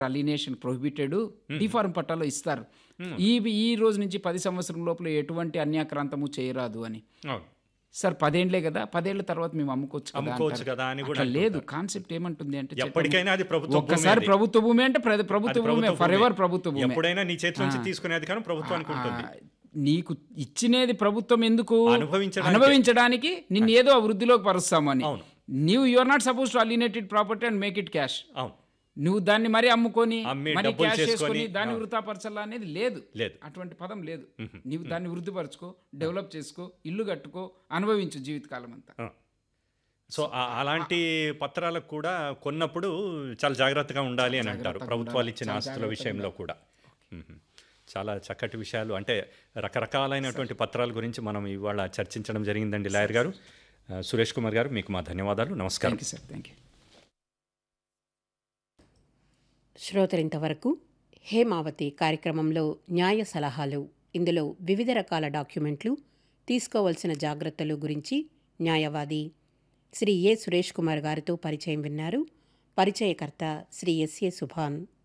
Alienation prohibited deform పట్టాలో ఇస్తారు ఈ ఈ రోజు నుంచి పది సంవత్సరం లోపల ఎటువంటి అన్యాక్రాంతము చేయరాదు అని అవును సార్ పదేండ్లే కదా పదేళ్ల తర్వాత మేము అమ్ముకోవచ్చు కదా అమ్ముకోవచ్చు అంటారు. కదా అని కూడా అట్లా లేదు కాన్సెప్ట్ ఏమంటుంది అంటే చట్టం- ఎప్పటికైనా అది ప్రభుత్వ భూమి ఒక్కసారి అది. ప్రభుత్వ భూమి అంటే ప్ర- ప్రభుత్వ అది భూమి ఫర్ ఎవర్ ప్రభుత్వ భూమి ఎప్పుడైనా నీ చేతి నుంచి తీసుకునే అధికారం ప్రభుత్వానికి ఉంటుంది నీకు ఇచ్చినది ప్రభుత్వం ఎందుకు అనుభవించడానికే. అనుభవించడానికి నిన్ను ఏదో అభివృద్ధిలోకి పరుస్తామని అవును. నీవు you are not supposed to alienated property and make it cash అవును నువ్వు దాన్ని మరి అమ్ముకొని అమ్మి మరి డబ్బులు క్యాష్ చేసుకొని, చేసుకొని దాన్ని వృతాపరచాలా అనేది లేదు లేదు. అటువంటి పదం లేదు నీవు దాన్ని వృద్ధిపరచుకో డెవలప్ చేసుకో ఇల్లు కట్టుకో అనుభవించు జీవితకాలం అంతా ఆ. సో ఆ- అలాంటి పత్రాలకు కూడా కొన్నప్పుడు చాలా జాగ్రత్తగా ఉండాలి అని అంటారు ప్రభుత్వాలు ఇచ్చిన ఆస్తుల విషయంలో కూడా మ్మ్. చాలా చక్కటి విషయాలు అంటే రకరకాలైనటువంటి పత్రాల గురించి మనం ఇవాళ చర్చించడం జరిగిందండి లాయర్ గారు ఆ, సురేష్ కుమార్ గారు మీకు మా ధన్యవాదాలు నమస్కారం thank you sir thank you శ్రోతలింతవరకు హేమావతి కార్యక్రమంలో న్యాయ సలహాలు ఇందులో వివిధ రకాల డాక్యుమెంట్లు తీసుకోవలసిన జాగ్రత్తలు గురించి న్యాయవాది శ్రీ ఏ సురేష్ కుమార్ గారితో పరిచయం విన్నారు పరిచయకర్త శ్రీ ఎస్ఏ సుభాన్